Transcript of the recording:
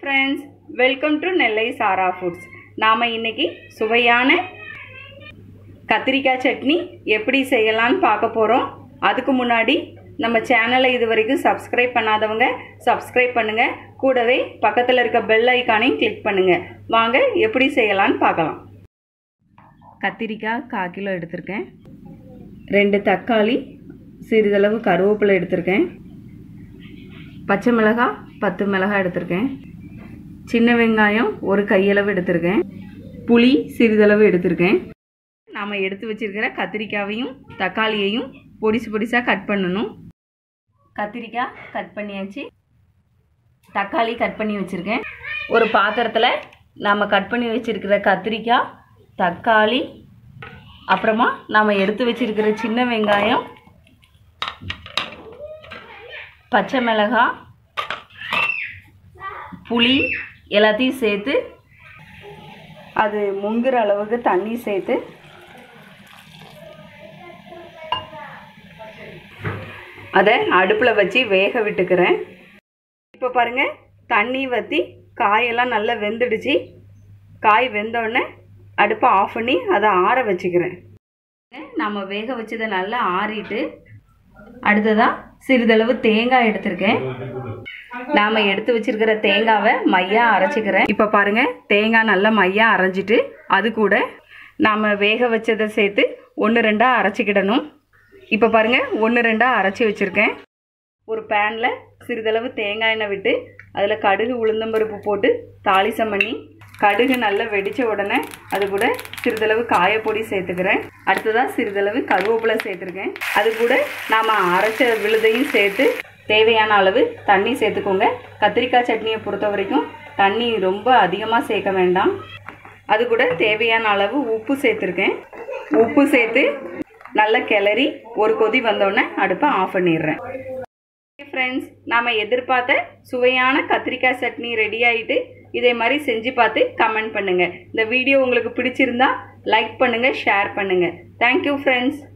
friends welcome to Nellai Sara foods நாம் இன்னைக்கு சுவையான கத்திரிக்காய் சட்னி எப்படி செய்யலாம்னு பார்க்க போகிறோம் அதுக்கு முன்னாடி நம்ம சேனலை இது வரைக்கும் சப்ஸ்கிரைப் பண்ணாதவங்க சப்ஸ்கிரைப் பண்ணுங்கள் கூடவே பக்கத்தில் இருக்க பெல் ஐக்கானையும் கிளிக் பண்ணுங்கள் வாங்க எப்படி செய்யலாம்னு பார்க்கலாம் கத்திரிக்காய் கால் கிலோ எடுத்திருக்கேன் ரெண்டு தக்காளி சிறிதளவு கருவேப்பிலை எடுத்திருக்கேன் பச்சை மிளகாய் பத்து மிளகாய் எடுத்திருக்கேன் சின்ன வெங்காயம் ஒரு கையளவு எடுத்திருக்கேன் புளி சிறிதளவு எடுத்திருக்கேன் நாம் எடுத்து வச்சிருக்கிற கத்திரிக்காயையும் தக்காளியையும் பொடிசு பொடிசாக கட் பண்ணணும் கத்திரிக்காய் கட் பண்ணியாச்சு தக்காளி கட் பண்ணி வச்சுருக்கேன் ஒரு பாத்திரத்தில் நாம் கட் பண்ணி வச்சுருக்கிற கத்திரிக்காய் தக்காளி அப்புறமா நாம் எடுத்து வச்சிருக்கிற சின்ன வெங்காயம் பச்சை மிளகாய் புளி எல்லாத்தையும் சேர்த்து அது முங்குற அளவுக்கு தண்ணி சேர்த்து அதை அடுப்பில் வச்சு வேக விட்டுக்கிறேன் இப்போ பாருங்கள் தண்ணி வற்றி காயெல்லாம் நல்லா வெந்துடுச்சு காய் வெந்தோடனே அடுப்பை ஆஃப் பண்ணி அதை ஆற வச்சுக்கிறேன் நம்ம வேக வச்சதை நல்லா ஆறிட்டு அடுத்ததாக சிறிதளவு தேங்காய் எடுத்திருக்கேன் நாம் எடுத்து வச்சிருக்கிற தேங்காவை மையாக அரைச்சிக்கிறேன் இப்போ பாருங்கள் தேங்காய் நல்லா மையாக அரைஞ்சிட்டு அது கூட நாம் வேக வச்சதை சேர்த்து ஒன்று ரெண்டாக அரைச்சிக்கிடணும் இப்போ பாருங்கள் ஒன்று ரெண்டாக அரைச்சி வச்சுருக்கேன் ஒரு பேனில் சிறிதளவு தேங்காய் எண்ணெய் விட்டு அதில் கடுகு உளுந்தம்பருப்பு போட்டு தாளிசம் பண்ணி கடுகு நல்லா வெடித்த உடனே அது கூட சிறிதளவு காயப்பொடி சேர்த்துக்கிறேன் அடுத்ததாக சிறிதளவு கருவேப்பிலை சேர்த்துருக்கேன் அது கூட நாம் அரைச்ச விழுதையும் சேர்த்து தேவையான அளவு தண்ணி சேர்த்துக்கோங்க கத்திரிக்காய் சட்னியை பொறுத்த வரைக்கும் தண்ணி ரொம்ப அதிகமாக சேர்க்க வேண்டாம் அது கூட தேவையான அளவு உப்பு சேர்த்துருக்கேன் உப்பு சேர்த்து நல்லா கிளறி ஒரு கொதி வந்தோடனே அடுப்பை ஆஃப் பண்ணிடுறேன் ஃப்ரெண்ட்ஸ் நாம் எதிர்பார்த்த சுவையான கத்திரிக்காய் சட்னி ரெடி ஆகிட்டு இதே மாதிரி செஞ்சு பார்த்து கமெண்ட் பண்ணுங்கள் இந்த வீடியோ உங்களுக்கு பிடிச்சிருந்தா லைக் பண்ணுங்கள் ஷேர் பண்ணுங்கள் தேங்க்யூ ஃப்ரெண்ட்ஸ்